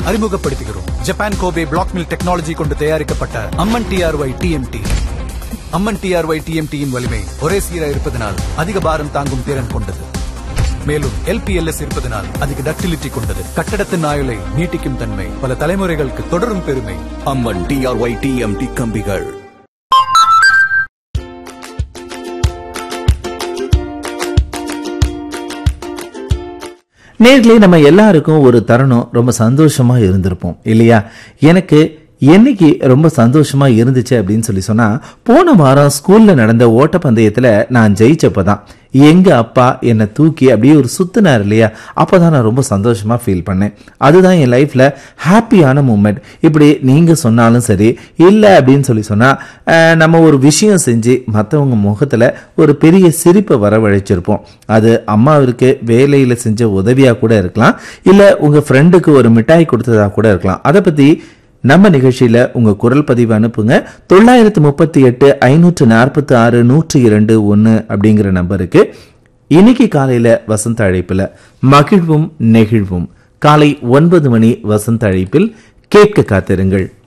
அறிமுகப்படுத்துகிறோம் Japan Kobe black mill technology கொண்டு தயாரிக்கப்பட்ட Amman TRY TMT Amman TRY டிஎம்டியின் வலிமை ஒரே சீராக இருப்பதனால் அதிக பாரம் தாங்கும் திறன் கொண்டது மேலும் எல்பிஎல்எஸ் இருப்பதனால் அதிக டக்டிலிட்டி கொண்டது கட்டடத்தின் ஆயுளை நீட்டிக்கும் தன்மை பல தலைமுறைகளுக்கு தொடரும் பெருமை அம்மன் டிஆர்ஒய் டிஎம்டி கம்பிகள் நேர்களே நம்ம எல்லாருக்கும் ஒரு தருணம் ரொம்ப சந்தோஷமா இருந்திருப்போம் இல்லையா எனக்கு என்னைக்கு ரொம்ப சந்தோஷமா இருந்துச்சு அப்படின்னு சொல்லி சொன்னா போன வாரம் ஸ்கூல்ல நடந்த ஓட்டப்பந்தயத்துல நான் ஜெயிச்சப்பதான் எங்க அப்பா என்னை தூக்கி அப்படியே ஒரு சுத்தினார் இல்லையா அப்பதான் நான் ரொம்ப சந்தோஷமா ஃபீல் பண்ணேன் அதுதான் என் லைஃப்ல ஹாப்பியான மூமெண்ட் இப்படி நீங்க சொன்னாலும் சரி இல்லை அப்படின்னு சொல்லி சொன்னா அஹ், நம்ம ஒரு விஷயம் செஞ்சு மற்றவங்க முகத்துல ஒரு பெரிய சிரிப்பை வரவழைச்சிருப்போம் அது அம்மாவிற்கு வேலையில செஞ்ச உதவியா கூட இருக்கலாம் இல்ல உங்க ஃப்ரெண்டுக்கு ஒரு மிட்டாய் கொடுத்ததா கூட இருக்கலாம் அதை பத்தி நம்ம நிகழ்ச்சியில உங்க குரல் பதிவு அனுப்புங்க தொள்ளாயிரத்து முப்பத்தி எட்டு ஐநூற்று நாற்பத்தி ஆறு நூற்றி இரண்டு ஒன்னு அப்படிங்கிற நம்பருக்கு இன்னைக்கு காலையில வசந்த அழைப்புல மகிழ்வும் நெகிழ்வும் காலை ஒன்பது மணி வசந்த அழைப்பில் கேட்க காத்திருங்கள்